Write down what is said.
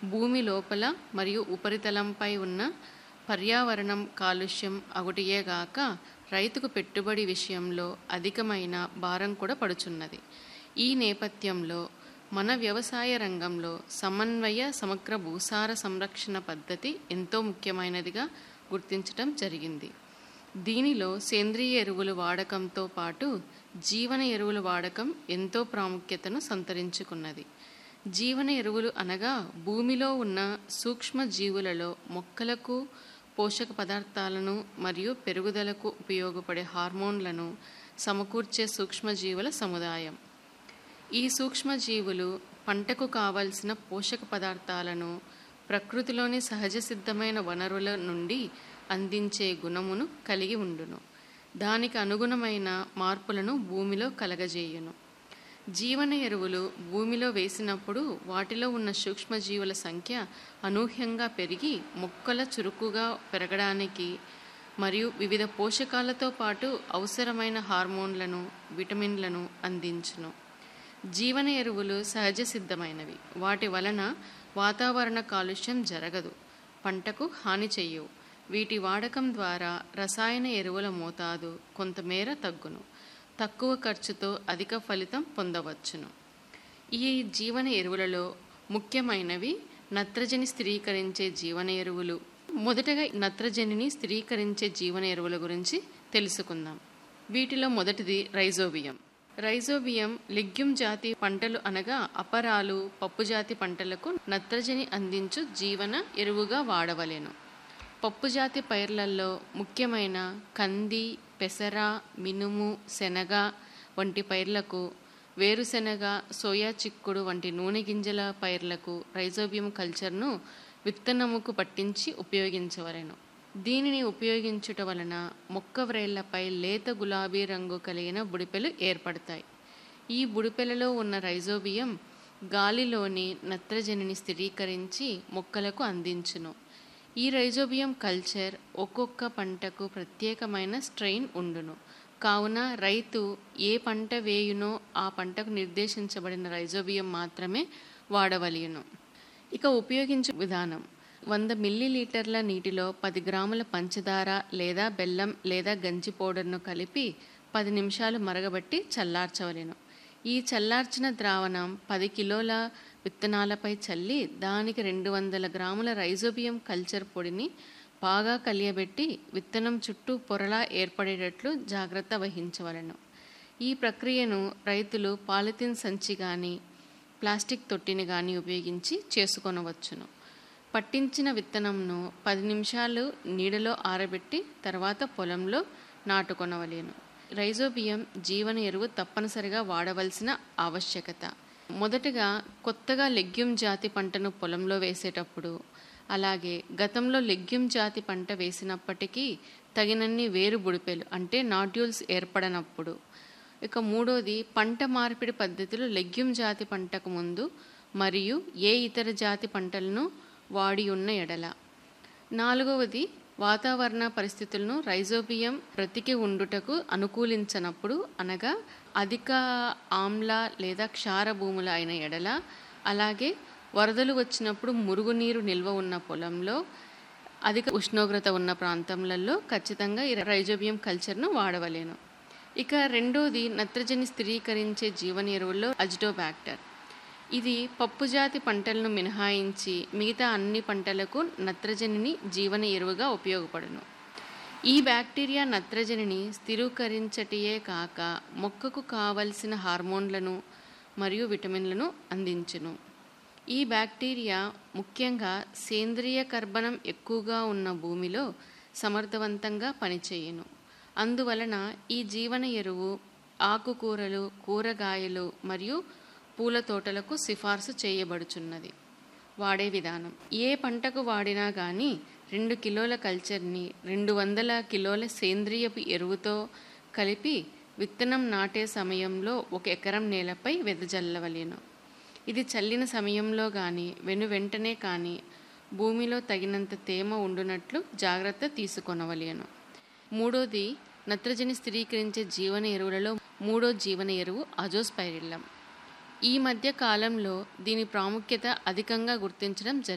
భూమి లోపల మరియు ఉపరితలంపై ఉన్న పర్యావరణం కాలుష్యం అగుటియేగాక రైతుకు పెట్టుబడి విషయంలో అధికమైన భారం కూడా పడుచున్నది ఈ నేపథ్యంలో మన వ్యవసాయ రంగంలో సమన్వయ సమగ్ర భూసార సంరక్షణ పద్ధతి ఎంతో ముఖ్యమైనదిగా గుర్తించటం జరిగింది దీనిలో సేంద్రియ ఎరువుల వాడకంతో పాటు జీవన ఎరువుల వాడకం ఎంతో ప్రాముఖ్యతను సంతరించుకున్నది జీవన ఎరువులు అనగా భూమిలో ఉన్న సూక్ష్మ జీవులలో మొక్కలకు పోషక పదార్థాలను మరియు పెరుగుదలకు ఉపయోగపడే హార్మోన్లను సమకూర్చే సూక్ష్మజీవుల సముదాయం ఈ సూక్ష్మజీవులు పంటకు కావలసిన పోషక పదార్థాలను ప్రకృతిలోని సహజ సిద్ధమైన వనరుల నుండి అందించే గుణమును కలిగి ఉండును దానికి అనుగుణమైన మార్పులను భూమిలో కలగజేయును జీవన ఎరువులు భూమిలో వేసినప్పుడు వాటిలో ఉన్న సూక్ష్మజీవుల సంఖ్య అనూహ్యంగా పెరిగి మొక్కల చురుకుగా పెరగడానికి మరియు వివిధ పోషకాలతో పాటు అవసరమైన హార్మోన్లను విటమిన్లను అందించును జీవన ఎరువులు సహజ సిద్ధమైనవి వాటి వలన వాతావరణ కాలుష్యం జరగదు పంటకు హాని చెయ్యవు వీటి వాడకం ద్వారా రసాయన ఎరువుల మోతాదు కొంతమేర తగ్గును తక్కువ ఖర్చుతో అధిక ఫలితం పొందవచ్చును ఈ జీవన ఎరువులలో ముఖ్యమైనవి నత్రజని స్థిరీకరించే జీవన ఎరువులు మొదటగా నత్రజనిని స్థిరీకరించే జీవన ఎరువుల గురించి తెలుసుకుందాం వీటిలో మొదటిది రైజోబియం రైజోబియం లెగ్యూమ్ జాతి పంటలు అనగా అపరాలు పప్పు జాతి పంటలకు నత్రజని అందించు జీవన ఎరువుగా వాడవలెను పప్పు జాతి పైర్లలో ముఖ్యమైన కంది పెసర మినుము శనగ వంటి పైర్లకు వేరుశెనగ సోయా చిక్కుడు వంటి నూనె గింజల పైర్లకు రైజోబియం కల్చర్ను విత్తనముకు పట్టించి ఉపయోగించవలెను దీనిని ఉపయోగించుట వలన మొక్క వ్రేళ్లపై లేత గులాబీ రంగు కలిగిన బుడిపెలు ఏర్పడతాయి ఈ బుడిపెలలో ఉన్న రైజోబియం గాలిలోని నత్రజనిని స్థిరీకరించి మొక్కలకు అందించును ఈ రైజోబియం కల్చర్ ఒక్కొక్క పంటకు ప్రత్యేకమైన స్ట్రెయిన్ ఉండును కావున రైతు ఏ పంట వేయునో ఆ పంటకు నిర్దేశించబడిన రైజోబియం మాత్రమే వాడవలయును ఇక ఉపయోగించే విధానం వంద మిల్లీలీటర్ల నీటిలో పది గ్రాముల పంచదార లేదా బెల్లం లేదా గంజి పౌడర్ను కలిపి పది నిమిషాలు మరగబట్టి చల్లార్చవలెను ఈ చల్లార్చిన ద్రావణం పది కిలోల విత్తనాలపై చల్లి దానికి రెండు వందల గ్రాముల రైజోబియం కల్చర్ పొడిని బాగా కలియబెట్టి విత్తనం చుట్టూ పొరలా ఏర్పడేటట్లు జాగ్రత్త వహించవలెను ఈ ప్రక్రియను రైతులు పాలిథిన్ సంచి కానీ ప్లాస్టిక్ తొట్టిని కానీ ఉపయోగించి చేసుకొనవచ్చును పట్టించిన విత్తనంను పది నిమిషాలు నీడలో ఆరబెట్టి తర్వాత పొలంలో నాటుకొనవలేను రైజోబియం జీవన ఎరువు తప్పనిసరిగా వాడవలసిన ఆవశ్యకత మొదటగా కొత్తగా లెగ్యూమ్ జాతి పంటను పొలంలో వేసేటప్పుడు అలాగే గతంలో లెగ్యూమ్ జాతి పంట వేసినప్పటికీ తగినన్ని వేరు బుడిపెలు అంటే నాడ్యూల్స్ ఏర్పడనప్పుడు ఇక మూడోది పంట మార్పిడి పద్ధతులు లెగ్యూమ్ జాతి పంటకు ముందు మరియు ఏ ఇతర జాతి పంటలను వాడి ఉన్న ఎడల నాలుగవది వాతావరణ పరిస్థితులను రైజోబియం బ్రతికి ఉండుటకు అనుకూలించనప్పుడు అనగా అధిక ఆమ్ల లేదా క్షార భూములు అయిన ఎడల అలాగే వరదలు వచ్చినప్పుడు మురుగునీరు నిల్వ ఉన్న పొలంలో అధిక ఉష్ణోగ్రత ఉన్న ప్రాంతంలలో ఖచ్చితంగా ఈ రైజోబియం కల్చర్ను వాడవలేను ఇక రెండోది నత్రజని స్థిరీకరించే జీవన ఎరువుల్లో అజిటోబ్యాక్టర్ ఇది పప్పు జాతి పంటలను మినహాయించి మిగతా అన్ని పంటలకు నత్రజనిని జీవన ఎరువుగా ఉపయోగపడును ఈ బ్యాక్టీరియా నత్రజనిని స్థిరీకరించటియే కాక మొక్కకు కావలసిన హార్మోన్లను మరియు విటమిన్లను అందించును ఈ బ్యాక్టీరియా ముఖ్యంగా సేంద్రియ కర్బనం ఎక్కువగా ఉన్న భూమిలో సమర్థవంతంగా పనిచేయును అందువలన ఈ జీవన ఎరువు ఆకుకూరలు కూరగాయలు మరియు పూల తోటలకు సిఫార్సు చేయబడుచున్నది వాడే విధానం ఏ పంటకు వాడినా కానీ రెండు కిలోల కల్చర్ని రెండు వందల కిలోల సేంద్రియపు ఎరువుతో కలిపి విత్తనం నాటే సమయంలో ఒక ఎకరం నేలపై వెదజల్లవలేను ఇది చల్లిన సమయంలో కానీ వెను వెంటనే కానీ భూమిలో తగినంత తేమ ఉండునట్లు జాగ్రత్త తీసుకొనవలేను మూడోది నత్రజని స్థిరీకరించే జీవన ఎరువులలో మూడో జీవన ఎరువు అజోస్పైరిల్లం ఈ మధ్య కాలంలో దీని ప్రాముఖ్యత అధికంగా గుర్తించడం జరిగింది